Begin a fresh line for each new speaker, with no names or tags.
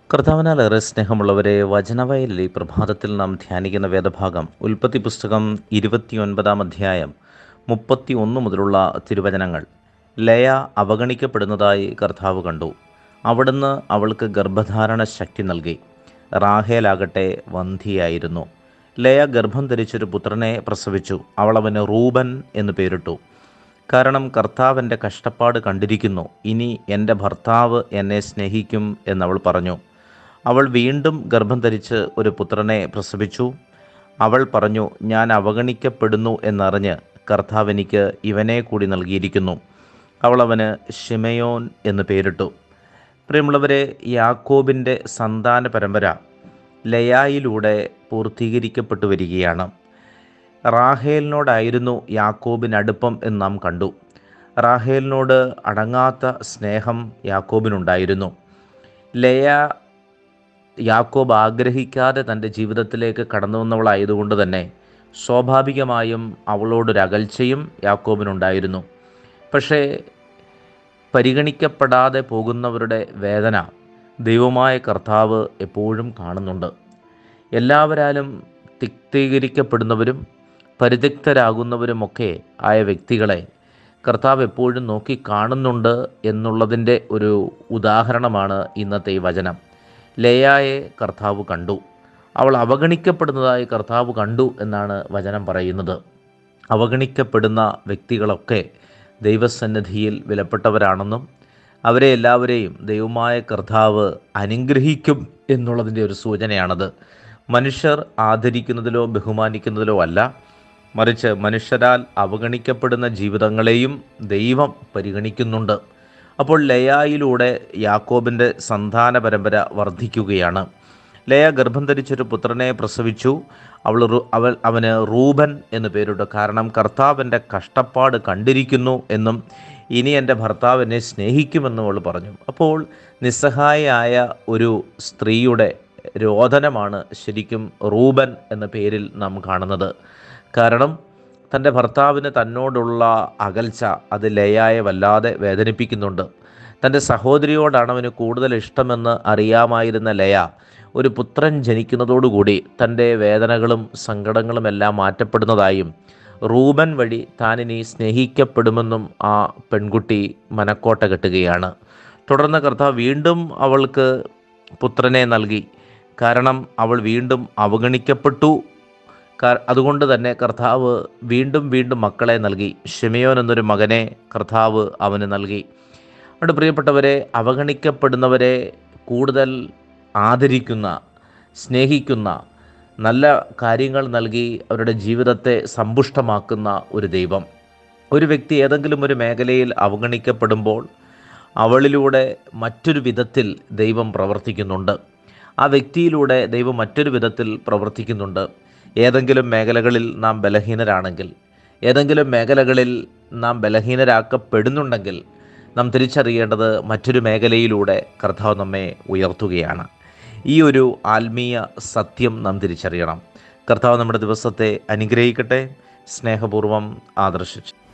കർത്താവിനാലേറെ സ്നേഹമുള്ളവരെ വചനവയലിൽ ഈ പ്രഭാതത്തിൽ നാം ധ്യാനിക്കുന്ന വേദഭാഗം ഉൽപ്പത്തി പുസ്തകം ഇരുപത്തിയൊൻപതാം അധ്യായം മുപ്പത്തി ഒന്ന് മുതലുള്ള തിരുവചനങ്ങൾ ലയ അവഗണിക്കപ്പെടുന്നതായി കർത്താവ് കണ്ടു അവിടുന്ന് അവൾക്ക് ഗർഭധാരണ ശക്തി നൽകി റാഹേലാകട്ടെ വന്ധിയായിരുന്നു ലയ ഗർഭം ധരിച്ചൊരു പുത്രനെ പ്രസവിച്ചു അവൾ അവന് റൂബൻ എന്ന് പേരിട്ടു കാരണം കർത്താവ് എൻ്റെ കഷ്ടപ്പാട് കണ്ടിരിക്കുന്നു ഇനി എൻ്റെ ഭർത്താവ് എന്നെ സ്നേഹിക്കും എന്നവൾ പറഞ്ഞു അവൾ വീണ്ടും ഗർഭം ധരിച്ച് ഒരു പുത്രനെ പ്രസവിച്ചു അവൾ പറഞ്ഞു ഞാൻ അവഗണിക്കപ്പെടുന്നു എന്നറിഞ്ഞ് കർത്താവ് എനിക്ക് ഇവനെ കൂടി നൽകിയിരിക്കുന്നു അവൾ അവന് ഷിമയോൻ എന്ന് പേരിട്ടു പ്രിയമുള്ളവരെ യാക്കോബിൻ്റെ സന്താന പരമ്പര ലയായിലൂടെ പൂർത്തീകരിക്കപ്പെട്ടു വരികയാണ് റാഹേലിനോടായിരുന്നു യാക്കോബിന് അടുപ്പം എന്ന് നാം കണ്ടു റാഹേലിനോട് അടങ്ങാത്ത സ്നേഹം യാക്കോബിനുണ്ടായിരുന്നു ലയ യാക്കോബ് ആഗ്രഹിക്കാതെ തൻ്റെ ജീവിതത്തിലേക്ക് കടന്നു വന്നവളായതുകൊണ്ട് തന്നെ സ്വാഭാവികമായും അവളോടൊരു അകൽച്ചയും യാക്കോബിനുണ്ടായിരുന്നു പക്ഷേ പരിഗണിക്കപ്പെടാതെ പോകുന്നവരുടെ വേദന ദൈവമായ കർത്താവ് എപ്പോഴും കാണുന്നുണ്ട് എല്ലാവരാലും തിക്തീകരിക്കപ്പെടുന്നവരും പരിത്യക്തരാകുന്നവരുമൊക്കെ ആയ വ്യക്തികളെ കർത്താവ് എപ്പോഴും നോക്കി കാണുന്നുണ്ട് എന്നുള്ളതിൻ്റെ ഒരു ഉദാഹരണമാണ് ഇന്നത്തെ ഈ വചനം ലയായെ കർത്താവ് കണ്ടു അവൾ അവഗണിക്കപ്പെടുന്നതായി കർത്താവ് കണ്ടു എന്നാണ് വചനം പറയുന്നത് അവഗണിക്കപ്പെടുന്ന വ്യക്തികളൊക്കെ ദൈവസന്നിധിയിൽ വിലപ്പെട്ടവരാണെന്നും അവരെ എല്ലാവരെയും ദൈവമായ കർത്താവ് അനുഗ്രഹിക്കും എന്നുള്ളതിൻ്റെ ഒരു സൂചനയാണത് മനുഷ്യർ ആദരിക്കുന്നതിലോ ബഹുമാനിക്കുന്നതിലോ അല്ല മറിച്ച് മനുഷ്യരാൽ അവഗണിക്കപ്പെടുന്ന ജീവിതങ്ങളെയും ദൈവം പരിഗണിക്കുന്നുണ്ട് അപ്പോൾ ലയായിലൂടെ യാക്കോബിൻ്റെ സന്താന പരമ്പര വർദ്ധിക്കുകയാണ് ലയ ഗർഭം ധരിച്ചൊരു പുത്രനെ പ്രസവിച്ചു അവൾ അവൾ അവന് റൂബൻ എന്ന് പേരിട്ടു കാരണം കർത്താവിൻ്റെ കഷ്ടപ്പാട് കണ്ടിരിക്കുന്നു എന്നും ഇനി എൻ്റെ ഭർത്താവ് എന്നെ സ്നേഹിക്കുമെന്നും അവൾ പറഞ്ഞു അപ്പോൾ നിസ്സഹായയായ ഒരു സ്ത്രീയുടെ രോദനമാണ് ശരിക്കും റൂബൻ എന്ന പേരിൽ നാം കാണുന്നത് കാരണം തൻ്റെ ഭർത്താവിന് തന്നോടുള്ള അകൽച്ച അത് ലയായെ വല്ലാതെ വേദനിപ്പിക്കുന്നുണ്ട് തൻ്റെ സഹോദരിയോടാണ് അവന് കൂടുതൽ ഇഷ്ടമെന്ന് അറിയാമായിരുന്ന ലയ ഒരു പുത്രൻ ജനിക്കുന്നതോടുകൂടി തൻ്റെ വേദനകളും സങ്കടങ്ങളും എല്ലാം മാറ്റപ്പെടുന്നതായും റൂബൻ വഴി താനിനി സ്നേഹിക്കപ്പെടുമെന്നും ആ പെൺകുട്ടി മനക്കോട്ട കെട്ടുകയാണ് തുടർന്ന് കർത്താവ് വീണ്ടും അവൾക്ക് പുത്രനെ നൽകി കാരണം അവൾ വീണ്ടും അവഗണിക്കപ്പെട്ടു അതുകൊണ്ട് തന്നെ കർത്താവ് വീണ്ടും വീണ്ടും മക്കളെ നൽകി ഷിമയോൻ എന്നൊരു മകനെ കർത്താവ് അവന് നൽകി അതുകൊണ്ട് പ്രിയപ്പെട്ടവരെ അവഗണിക്കപ്പെടുന്നവരെ കൂടുതൽ ആദരിക്കുന്ന സ്നേഹിക്കുന്ന നല്ല കാര്യങ്ങൾ നൽകി അവരുടെ ജീവിതത്തെ സമ്പുഷ്ടമാക്കുന്ന ഒരു ദൈവം ഒരു വ്യക്തി ഏതെങ്കിലും ഒരു മേഖലയിൽ അവഗണിക്കപ്പെടുമ്പോൾ അവളിലൂടെ മറ്റൊരു വിധത്തിൽ ദൈവം പ്രവർത്തിക്കുന്നുണ്ട് ആ വ്യക്തിയിലൂടെ ദൈവം മറ്റൊരു വിധത്തിൽ പ്രവർത്തിക്കുന്നുണ്ട് ഏതെങ്കിലും മേഖലകളിൽ നാം ബലഹീനരാണെങ്കിൽ ഏതെങ്കിലും മേഖലകളിൽ നാം ബലഹീനരാക്കപ്പെടുന്നുണ്ടെങ്കിൽ നാം തിരിച്ചറിയേണ്ടത് മറ്റൊരു മേഖലയിലൂടെ കർത്താവ് നമ്മെ ഉയർത്തുകയാണ് ഈ ഒരു ആത്മീയ സത്യം നാം തിരിച്ചറിയണം കർത്താവ് നമ്മുടെ ദിവസത്തെ അനുഗ്രഹിക്കട്ടെ സ്നേഹപൂർവ്വം ആദർശിച്ചു